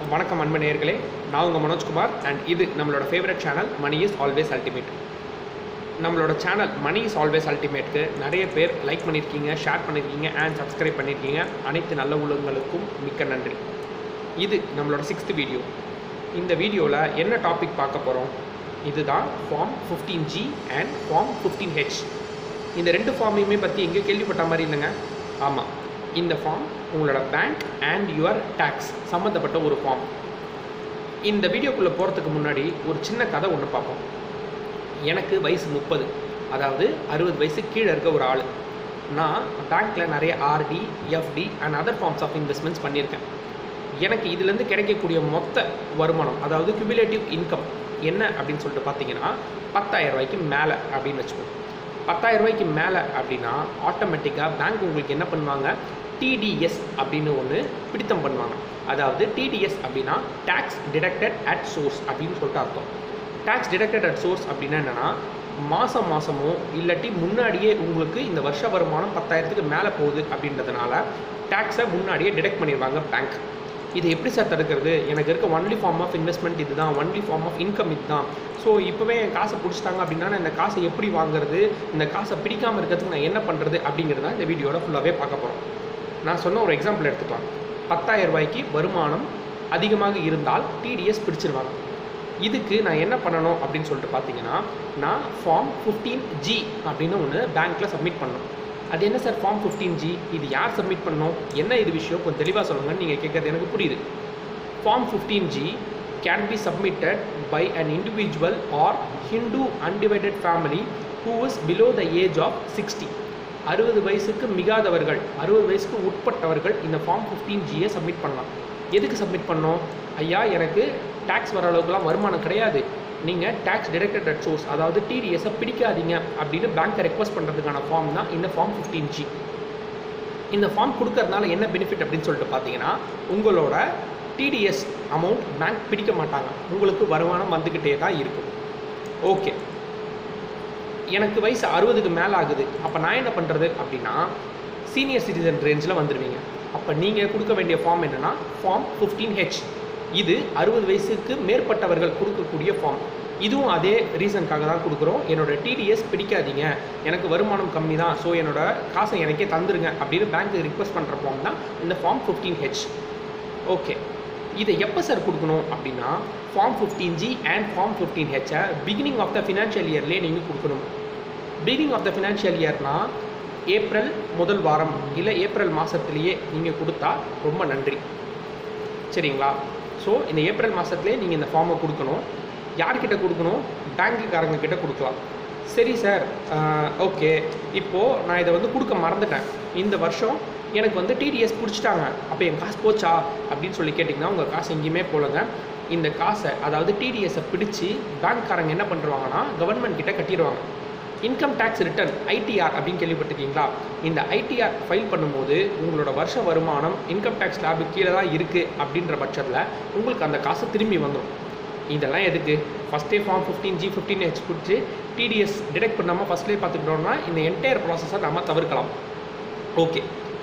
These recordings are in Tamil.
வணக்கம் அன்பு நேயர்களே நான் உங்கள் மனோஜ்குமார் அண்ட் இது நம்மளோட favourite channel money is always ultimate நம்மளோட சேனல் மணி இஸ் ஆல்வேஸ் அல்டிமேட்க்கு நிறைய பேர் லைக் பண்ணியிருக்கீங்க ஷேர் பண்ணியிருக்கீங்க அண்ட் சப்ஸ்கிரைப் பண்ணியிருக்கீங்க அனைத்து நல்ல உள்ளங்களுக்கும் மிக்க நன்றி இது நம்மளோட சிக்ஸ்த் வீடியோ இந்த வீடியோவில் என்ன டாபிக் பார்க்க போகிறோம் இதுதான் form fifteen G and form fifteen H இந்த ரெண்டு ஃபார்மையுமே பற்றி எங்கே கேள்விப்பட்ட மாதிரி இல்லைங்க ஆமாம் இந்த ஃபார்ம் உங்களோட பேங்க் அண்ட் யுவர் டேக்ஸ் சம்மந்தப்பட்ட ஒரு ஃபார்ம் இந்த வீடியோக்குள்ளே போகிறதுக்கு முன்னாடி ஒரு சின்ன கதை ஒன்று பார்ப்போம் எனக்கு வயசு முப்பது அதாவது அறுபது வயசு கீழே இருக்க ஒரு ஆள் நான் பேங்க்கில் நிறைய RD FD and other forms of investments பண்ணியிருக்கேன் எனக்கு இதுலேருந்து கிடைக்கக்கூடிய மொத்த வருமானம் அதாவது குமுலேட்டிவ் இன்கம் என்ன அப்படின்னு சொல்லிட்டு பார்த்தீங்கன்னா பத்தாயிரம் ரூபாய்க்கு மேலே அப்படின்னு வச்சுக்கோங்க பத்தாயிரம் ரூபாய்க்கு மேலே அப்படின்னா ஆட்டோமேட்டிக்காக பேங்க் உங்களுக்கு என்ன பண்ணுவாங்க டிடிஎஸ் அப்படின்னு ஒன்று பிடித்தம் பண்ணுவாங்க அதாவது டிடிஎஸ் அப்படின்னா டேக்ஸ் டிடக்டட் அட் சோர்ஸ் அப்படின்னு சொல்லிட்டு அர்த்தம் டேக்ஸ் டிடக்டட் அட் சோர்ஸ் அப்படின்னா என்னென்னா மாதம் மாதமோ இல்லாட்டி முன்னாடியே உங்களுக்கு இந்த வருஷ வருமானம் பத்தாயிரத்துக்கு மேலே போகுது அப்படின்றதுனால டேக்ஸை முன்னாடியே டிடெக்ட் பண்ணிடுவாங்க பேங்க் இது எப்படி சார் தடுக்கிறது எனக்கு இருக்க ஒன்லி ஃபார்ம் ஆஃப் இன்வெஸ்ட்மெண்ட் இதுதான் ஒன்லி ஃபார்ம் ஆஃப் இன்கம் இதுதான் ஸோ இப்போவே என் காசை பிடிச்சிட்டாங்க அப்படின்னா நான் இந்த காசை எப்படி வாங்குறது இந்த காசை பிடிக்காமல் இருக்கிறதுக்கு நான் என்ன பண்ணுறது அப்படிங்கிறத இந்த வீடியோவில் ஃபுல்லாகவே பார்க்க போகிறோம் நான் சொன்ன ஒரு எக்ஸாம்பிள் எடுத்துக்கலாம் பத்தாயிரம் ரூபாய்க்கு வருமானம் அதிகமாக இருந்தால் டிடிஎஸ் பிடிச்சிருவாங்க இதுக்கு நான் என்ன பண்ணணும் அப்படின்னு சொல்லிட்டு பார்த்தீங்கன்னா நான் ஃபார்ம் ஃபிஃப்டீன் ஜி அப்படின்னு ஒன்று பேங்க்கில் சப்மிட் பண்ணணும் அது என்ன சார் ஃபார்ம் ஃபிஃப்டீன் ஜி இது யார் சப்மிட் பண்ணணும் என்ன இது விஷயம் கொஞ்சம் தெளிவாக சொல்லுங்கன்னு நீங்கள் கேட்குறது எனக்கு புரியுது form fifteen G can be submitted by an individual or Hindu undivided family who is below the age of sixty அறுபது வயசுக்கு மிகாதவர்கள் அறுபது வயசுக்கு உட்பட்டவர்கள் இந்த ஃபார்ம் ஃபிஃப்டீன் ஜியை சப்மிட் பண்ணலாம் எதுக்கு சப்மிட் பண்ணோம் ஐயா எனக்கு டேக்ஸ் வர அளவுக்குலாம் வருமானம் கிடையாது நீங்கள் டேக்ஸ் டிடக்டட் அட் சோர்ஸ் அதாவது டிடிஎஸை பிடிக்காதீங்க அப்படின்னு பேங்க்கை ரெக்வஸ்ட் பண்ணுறதுக்கான ஃபார்ம் தான் இந்த ஃபார்ம் ஃபிஃப்டீன் ஜி இந்த ஃபார்ம் கொடுக்கறதுனால என்ன பெனிஃபிட் அப்படின்னு சொல்லிட்டு பார்த்தீங்கன்னா உங்களோட டிடிஎஸ் அமௌண்ட் பேங்க் பிடிக்க மாட்டாங்க உங்களுக்கு வருமானம் வந்துக்கிட்டே தான் இருக்கும் ஓகே எனக்கு வயசு அறுபதுக்கு மேலே ஆகுது அப்போ நான் என்ன பண்ணுறது அப்படின்னா சீனியர் சிட்டிசன் ரேஞ்சில் வந்துடுவீங்க அப்போ நீங்கள் கொடுக்க வேண்டிய ஃபார்ம் என்னென்னா ஃபார்ம் ஃபிஃப்டீன் ஹெச் இது அறுபது வயசுக்கு மேற்பட்டவர்கள் கொடுக்கக்கூடிய ஃபார்ம் இதுவும் அதே ரீசனுக்காக தான் கொடுக்குறோம் என்னோட டிடிஎஸ் பிடிக்காதீங்க எனக்கு வருமானம் கம்மி தான் ஸோ என்னோட காசை எனக்கே தந்துருங்க அப்படின்னு பேங்க்கு ரிக்வஸ்ட் பண்ணுற ஃபார்ம் தான் இந்த ஃபார்ம் ஃபிஃப்டீன் ஹெச் ஓகே இதை எப்போ சார் கொடுக்கணும் அப்படின்னா form fifteen G and form fifteen ஹெச்சை பிகினிங் ஆஃப் த ஃபினான்ஷியல் இயர்லேயே நீங்கள் கொடுக்கணும் பிகினிங் ஆஃப் த ஃபினான்ஷியல் இயர்னா ஏப்ரல் முதல் வாரம் இல்லை ஏப்ரல் மாதத்துலேயே நீங்கள் கொடுத்தா ரொம்ப நன்றி சரிங்களா ஸோ இந்த ஏப்ரல் மாதத்துலேயே நீங்கள் இந்த ஃபார்மை கொடுக்கணும் யார்கிட்ட கொடுக்கணும் பேங்க்குக்காரங்க கிட்ட கொடுக்கலாம் சரி சார் ஓகே இப்போது நான் இதை வந்து கொடுக்க மறந்துட்டேன் இந்த வருஷம் எனக்கு வந்து டிடிஎஸ் பிடிச்சிட்டாங்க அப்போ என் காசு போச்சா அப்படின்னு சொல்லி கேட்டிங்கன்னா உங்கள் காசு எங்கேயுமே போலங்க இந்த காசை அதாவது டிடிஎஸை பிடிச்சி பேங்க்காரங்க என்ன பண்ணுறாங்கன்னா கவர்மெண்ட் கிட்ட கட்டிடுவாங்க இன்கம் டேக்ஸ் ரிட்டர்ன் ஐடிஆர் அப்படின்னு கேள்விப்பட்டிருக்கீங்களா இந்த ஐடிஆர் ஃபைல் பண்ணும்போது உங்களோட வருஷ வருமானம் இன்கம் டேக்ஸ் லேபுக்கு கீழே தான் இருக்குது அப்படின்ற பட்சத்தில் உங்களுக்கு அந்த காசு திரும்பி வந்துடும் இதெல்லாம் எதுக்கு ஃபஸ்ட்டே form fifteen G fifteen H பிடிச்சி டிடிஎஸ் டிடெக்ட் பண்ணாமல் ஃபஸ்ட்லேயே பார்த்துக்கிட்டோம்னா இந்த என்டையர் ப்ராசஸை நம்ம தவிர்க்கலாம் ஓகே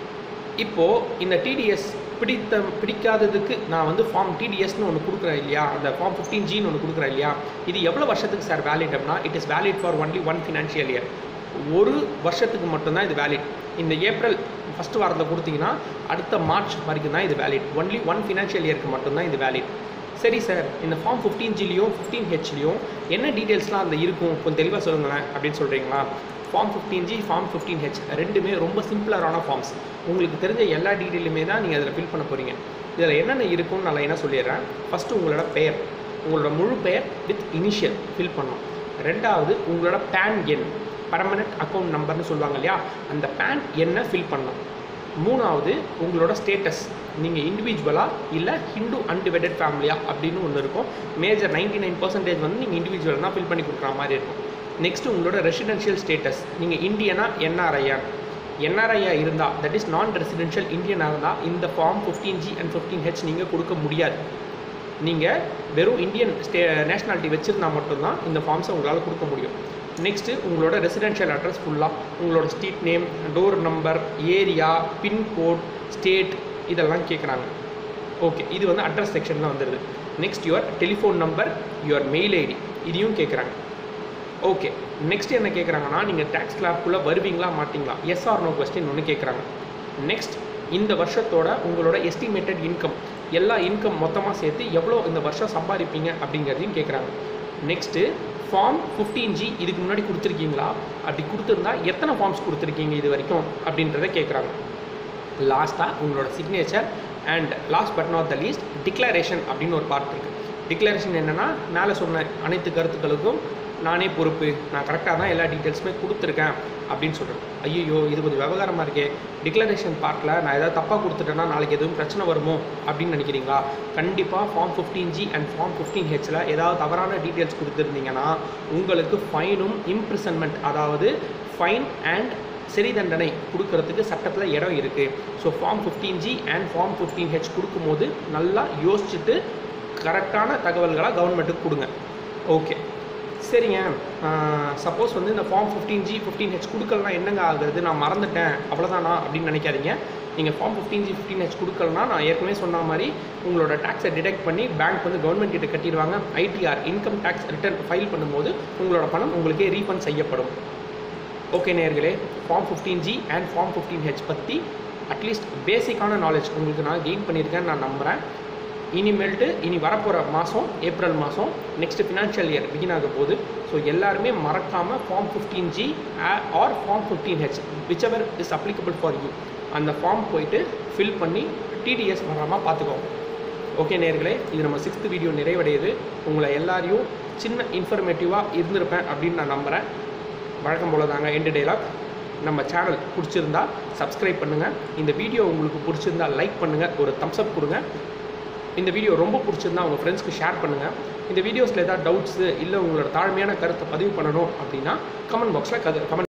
இப்போது இந்த டிடிஎஸ் பிடித்த பிடிக்காததுக்கு நான் வந்து ஃபார்ம் டிடிஎஸ்னு ஒன்று கொடுக்குறேன் இல்லையா அந்த ஃபார்ம் ஃபிஃப்டீன் ஜின்னு ஒன்று கொடுக்குறேன் இல்லையா இது எவ்வளோ வருஷத்துக்கு சார் வேலிட் அப்படின்னா it is valid for only one financial year ஒரு வருஷத்துக்கு மட்டும்தான் இது வேலிட் இந்த ஏப்ரல் ஃபஸ்ட்டு வாரத்தில் கொடுத்தீங்கன்னா அடுத்த மார்ச் வரைக்கும் தான் இது வேலிட் ஒன்லி ஒன் ஃபினான்ஷியல் இயருக்கு மட்டும்தான் இது வேலிட் சரி சார் இந்த ஃபார்ம் ஃபிஃப்டீன் ஜிலையும் ஃபிஃப்டீன் ஹெச்லையும் என்ன டீட்டெயில்ஸ்லாம் அந்த இருக்கும் கொஞ்சம் தெளிவாக சொல்லுங்களேன் அப்படின்னு சொல்கிறீங்களா form fifteen G form fifteen H ரெண்டுமே ரொம்ப சிம்பிளரான ஃபார்ம்ஸ் உங்களுக்கு தெரிஞ்ச எல்லா டீட்டெயிலுமே தான் நீங்கள் அதில் ஃபில் பண்ண போகிறீங்க இதில் என்னென்ன இருக்கும்னு நான் என்ன சொல்லிடுறேன் ஃபஸ்ட்டு உங்களோட பெயர் உங்களோட முழு பெயர் வித் இனிஷியல் ஃபில் பண்ணணும் ரெண்டாவது உங்களோட பேன் எண் பர்மனெண்ட் அக்கௌண்ட் நம்பர்னு சொல்லுவாங்க இல்லையா அந்த பேன் எண்ணை ஃபில் பண்ணணும் மூணாவது உங்களோட ஸ்டேட்டஸ் நீங்கள் இண்டிவிஜுவலாக இல்லை ஹிந்து அன்டிவைடட் ஃபேமிலியா அப்படின்னு ஒன்று இருக்கும் மேஜர் நைன்டி நைன் பர்சன்டேஜ் வந்து நீங்கள் இண்டிவிஜுவல் தான் ஃபில் பண்ணி கொடுக்குற மாதிரி இருக்கும் நெக்ஸ்ட் உங்களோட ரெசிடென்ஷியல் ஸ்டேட்டஸ் நீங்கள் இந்தியனா என்ஆர்ஐயா என்ஆர்ஐயா இருந்தால் தட் இஸ் நான் ரெசிடென்ஷியல் இந்தியனாக இருந்தால் இந்த form fifteen G and fifteen H நீங்கள் கொடுக்க முடியாது நீங்கள் வெறும் இந்தியன் ஸ்டே நேஷ்னாலிட்டி வச்சுருந்தா மட்டும்தான் இந்த ஃபார்ம்ஸை உங்களால் கொடுக்க முடியும் நெக்ஸ்ட்டு உங்களோட ரெசிடென்ஷியல் அட்ரஸ் ஃபுல்லாக உங்களோட street name door number area pincode state இதெல்லாம் கேட்குறாங்க ஓகே இது வந்து அட்ரஸ் செக்ஷனில் வந்துடுது next your telephone number your mail ID இதையும் கேட்குறாங்க ஓகே நெக்ஸ்ட் என்ன கேட்குறாங்கன்னா நீங்கள் டேக்ஸ் ஸ்லாப்குள்ளே வருவீங்களா மாட்டீங்களா எஸ் ஆர் நோ கொஸ்டின் ஒன்று கேட்குறாங்க நெக்ஸ்ட் இந்த வருஷத்தோட உங்களோட எஸ்டிமேட்டட் இன்கம் எல்லா இன்கம் மொத்தமாக சேர்த்து எவ்வளோ இந்த வருஷம் சம்பாதிப்பீங்க அப்படிங்கிறதையும் கேட்குறாங்க நெக்ஸ்ட்டு ஃபார்ம் ஃபிஃப்டீன் ஜி இதுக்கு முன்னாடி கொடுத்துருக்கீங்களா அப்படி கொடுத்துருந்தா எத்தனை ஃபார்ம்ஸ் கொடுத்துருக்கீங்க இது வரைக்கும் அப்படின்றத கேட்குறாங்க லாஸ்ட்டாக உங்களோட signature and last but not the least declaration அப்படின்னு ஒரு பார்ட் இருக்குது டிக்ளரேஷன் என்னென்னா மேலே சொன்ன அனைத்து கருத்துக்களுக்கும் நானே பொறுப்பு நான் கரெக்டாக தான் எல்லா டீட்டெயில்ஸுமே கொடுத்துருக்கேன் அப்படின்னு சொல்கிறேன் ஐயோ இது கொஞ்சம் விவகாரமாக இருக்கே டிக்ளரேஷன் பார்ட்டில் நான் ஏதாவது தப்பாக கொடுத்துட்டேன்னா நாளைக்கு எதுவும் பிரச்சனை வருமோ அப்படின்னு நினைக்கிறீங்களா கண்டிப்பாக form fifteen G and form ஃபிஃப்டீன் ஹெச்சில் ஏதாவது தவறான டீட்டெயில்ஸ் கொடுத்துருந்தீங்கன்னா உங்களுக்கு ஃபைனும் இம்ப்ரிசன்மெண்ட் அதாவது ஃபைன் அண்ட் சிறை தண்டனை கொடுக்கறதுக்கு சட்டத்தில் இடம் இருக்குது so form fifteen G and form fifteen H கொடுக்கும்போது நல்லா யோசிச்சுட்டு கரெக்டான தகவல்களாக கவர்மெண்ட்டுக்கு கொடுங்க ஓகே சரிங்க சப்போஸ் வந்து இந்த form fifteen G fifteen H கொடுக்கலனா என்னங்க ஆகுறது நான் மறந்துட்டேன் அவ்வளோதானா அப்படின்னு நினைக்காதீங்க நீங்கள் form fifteen G fifteen H கொடுக்கலனா நான் ஏற்கனவே சொன்ன மாதிரி உங்களோட டேக்ஸை டிடெக்ட் பண்ணி பேங்க் வந்து கவர்மெண்ட் கிட்ட கட்டிடுவாங்க ITR income tax return file பண்ணும்போது உங்களோட பணம் உங்களுக்கே ரீஃபண்ட் செய்யப்படும் ஓகே நேர்களே form fifteen G and form fifteen H பற்றி அட்லீஸ்ட் பேசிக்கான நாலேஜ் உங்களுக்கு நான் கெயின் பண்ணியிருக்கேன்னு நான் நம்புகிறேன் இனிமேல்ட்டு இனி வரப்போகிற மாதம் ஏப்ரல் மாதம் நெக்ஸ்ட் ஃபினான்ஷியல் இயர் பிகின் ஆக போகுது ஸோ எல்லாருமே மறக்காமல் form fifteen G or form fifteen H whichever is applicable for you அந்த ஃபார்ம் போயிட்டு ஃபில் பண்ணி டிடிஎஸ் வராமல் பார்த்துக்கோங்க ஓகே நேர்களே இது நம்ம சிக்ஸ்த் வீடியோ நிறைவடையுது உங்களை எல்லாரையும் சின்ன இன்ஃபர்மேட்டிவாக இருந்திருப்பேன் அப்படின்னு நான் நம்புகிறேன் வழக்கம் போல தாங்க எண்டு டைலாக் நம்ம சேனல் பிடிச்சிருந்தா சப்ஸ்கிரைப் பண்ணுங்கள் இந்த வீடியோ உங்களுக்கு பிடிச்சிருந்தா லைக் பண்ணுங்கள் ஒரு தம்ஸ் அப் கொடுங்க இந்த வீடியோ ரொம்ப பிடிச்சிருந்தா உங்கள் ஃப்ரெண்ட்ஸ்க்கு ஷேர் பண்ணுங்கள் இந்த வீடியோஸில் ஏதாவது டவுட்ஸு இல்லை உங்களோட தாழ்மையான கருத்தை பதிவு பண்ணணும் அப்படின்னா கமெண்ட் பாக்ஸில் கமெண்ட்